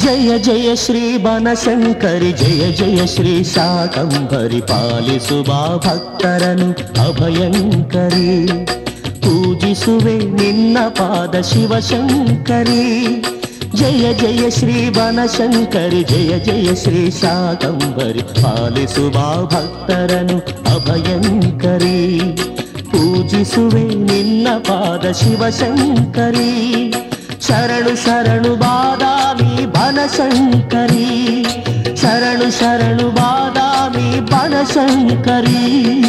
ಜಯ ಜಯ ಶ್ರೀ ಬನಶಂಕರಿ ಜಯ ಜಯ ಶ್ರೀ ಶಾಕಂಭರಿ ಪಾಲಿಸುವ ಭಕ್ತರನು ಅಭಯಂಕರಿ ಪೂಜಿಸುವೆ ನಿನ್ನ ಪಾದ ಶಿವಶಂಕರಿ ಜಯ ಜಯ ಶ್ರೀ ಬನಶಂಕರಿ ಜಯ ಜಯ ಶ್ರೀ ಶಾಕಂಭರಿ ಪಾಲಿಸುವ ಭಕ್ತರನು ಅಭಯಂಕರಿ ಪೂಜಿಸುವೆ ನಿನ್ನ ಪಾದ ಶಿವಶಂಕರಿ ಶರಣು ಶರಣು ಬಾದಾಮಿ ಬನಶಂಕರಿ ಶರಣು ಶರಣು ಬಾದಾಮಿ ಬನಶಂಕರಿ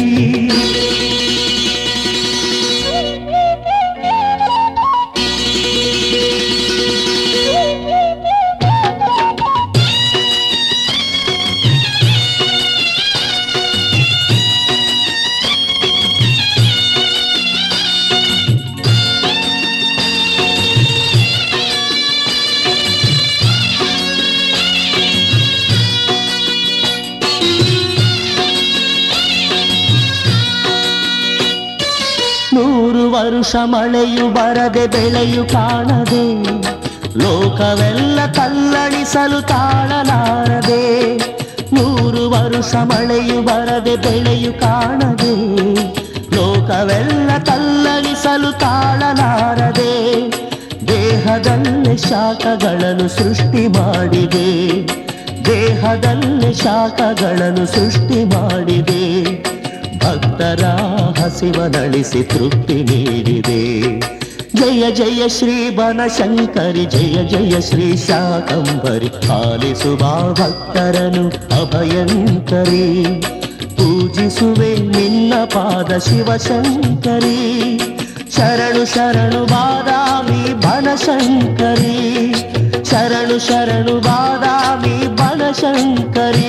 ನೂರು ವರುಷ ಮಳೆಯು ಬರದೆ ಬೆಳೆಯು ಕಾಣದೆ ಲೋಕವೆಲ್ಲ ತಲ್ಲಣಿಸಲು ತಾಳಲಾರದೆ ನೂರು ವರುಷ ಮಳೆಯು ಬರದೆ ಬೆಳೆಯು ಕಾಣದೆ ಲೋಕವೆಲ್ಲ ತಲ್ಲಣಿಸಲು ತಾಳಲಾರದೆ ದೇಹದಲ್ಲೇ ಶಾಖಗಳನ್ನು ಸೃಷ್ಟಿ ಮಾಡಿದೆ ದೇಹದಲ್ಲೇ ಶಾಖಗಳನ್ನು ಸೃಷ್ಟಿ ಮಾಡಿದೆ ಭಕ್ತರ ಹಸಿವನಳಿಸಿ ತೃಪ್ತಿ ನೀಡಿದೆ ಜಯ ಜಯ ಶ್ರೀ ಬನಶಂಕರಿ ಜಯ ಜಯ ಶ್ರೀ ಶಾಕಂಬರಿ ಪಾಲಿಸುವ ಭಕ್ತರನು ಅಭಯಂಕರಿ ಪೂಜಿಸುವೆ ನಿನ್ನ ಪಾದ ಶಿವಶಂಕರಿ ಶರಣು ಶರಣು ಬಾದಾಮಿ ಬನಶಂಕರಿ ಶರಣು ಶರಣು ಬಾದಾಮಿ ಬನಶಂಕರಿ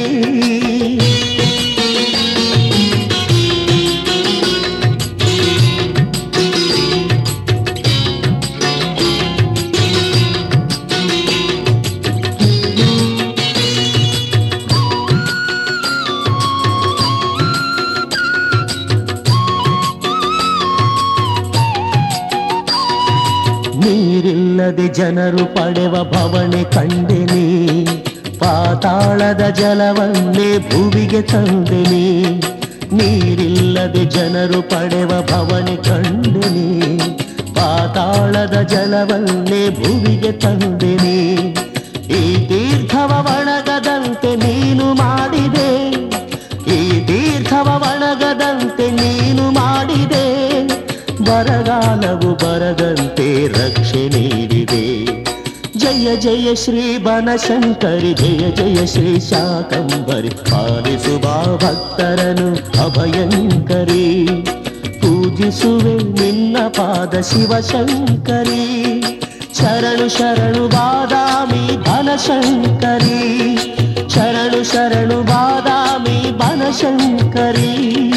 ನೀರಿಲ್ಲದೆ ಜನರು ಪಡೆವ ಭವನೆ ಕಂಡೆನಿ ಪಾತಾಳದ ಜಲವನ್ನೇ ಭುವಿಗೆ ತಂದೆನಿ ನೀರಿಲ್ಲದೆ ಜನರು ಪಡೆವ ಭವನೆ ಕಂಡೆನಿ ಪಾತಾಳದ ಜಲವನ್ನೇ ಭುವಿಗೆ ತಂದೆನಿ ಈ ತೀರ್ಥವ ಒಣಗದಂತೆ ನೀನು ಮಾಡಿದೆ ಈ ತೀರ್ಥವ ಒಣಗದಂತೆ ನೀನು ಮಾಡಿದೆ ಬರಗಾಲವು ಬರದಂತೆ ರಕ್ಷೆ ನೀಡಿದೆ ಜಯ ಜಯ ಶ್ರೀ ಬನಶಂಕರಿ ಜಯ ಜಯ ಶ್ರೀ ಶಾಕಂಬರಿ ಪಾಲಿಸುವ ಭಕ್ತರನು ಅಭಯಂಕರಿ ಪೂಜಿಸುವೆ ನಿನ್ನ ಪಾದ ಶಿವಶಂಕರಿ ಶರಣು ಶರಣು ಬಾದಾಮಿ ಬನಶಂಕರಿ ಶರಣು ಶರಣು ಬಾದಾಮಿ ಬನಶಂಕರಿ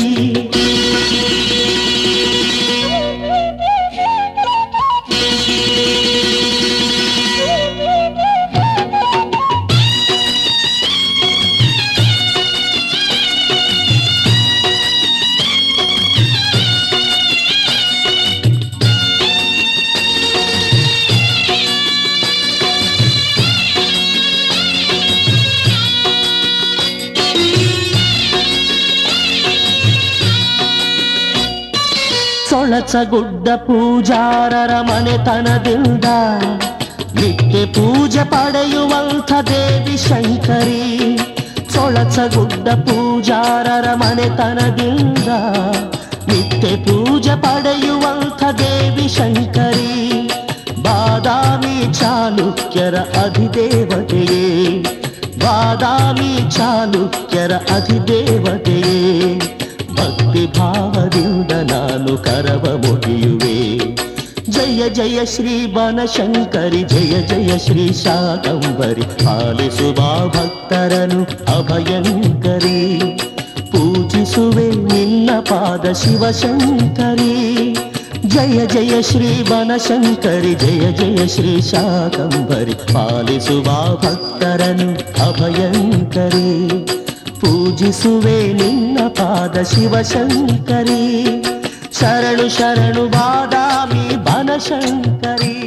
ಸೊಳಚಗುಡ್ಡ ಪೂಜಾರರ ಮನೆತನದಿಂದ ನಿತ್ಯ ಪೂಜೆ ಪಡೆಯುವಂಥ ದೇವಿ ಶಂಕರಿ ಸೊಳಚಗುಡ್ಡ ಪೂಜಾರರ ಮನೆತನದಿಂದ ನಿತ್ಯ ಪೂಜೆ ಪಡೆಯುವಂಥ ದೇವಿ ಶಂಕರಿ ಬಾದಾಮಿ ಚಾಲುಕ್ಯರ ಅಧಿದೇವತೆಯೇ ಬಾದಾಮಿ ಚಾಲುಕ್ಯರ ಅಧಿದೇವತೆಯೇ ಭಕ್ತಿ ಭಾವದಿಂದ ನಾನು ಕರವ ಮುಗಿಯುವೆ ಜಯ ಜಯ ಶ್ರೀ ಬನಶಂಕರಿ ಜಯ ಜಯ ಶ್ರೀ ಶಾಕಂಬರಿ ಪಾಲಿಸುವ ಭಕ್ತರನು ಅಭಯಂಕರಿ ಪೂಜಿಸುವೆ ನಿನ್ನ ಪಾದ ಶಿವಶಂಕರಿ ಜಯ ಜಯ ಶ್ರೀ ಬನಶಂಕರಿ ಜಯ ಜಯ ಶ್ರೀ ಶಾಕಂಬರಿ ಪಾಲಿಸುವ ಭಕ್ತರನು ಅಭಯಂಕರಿ ಪೂಜಿಸುವೆ ನಿನ್ನ ಪಾದ ಶಿವಶಂಕರಿ ಶರಣು ಶರಣು ಬಾದಾಮಿ ಬನಶಂಕರಿ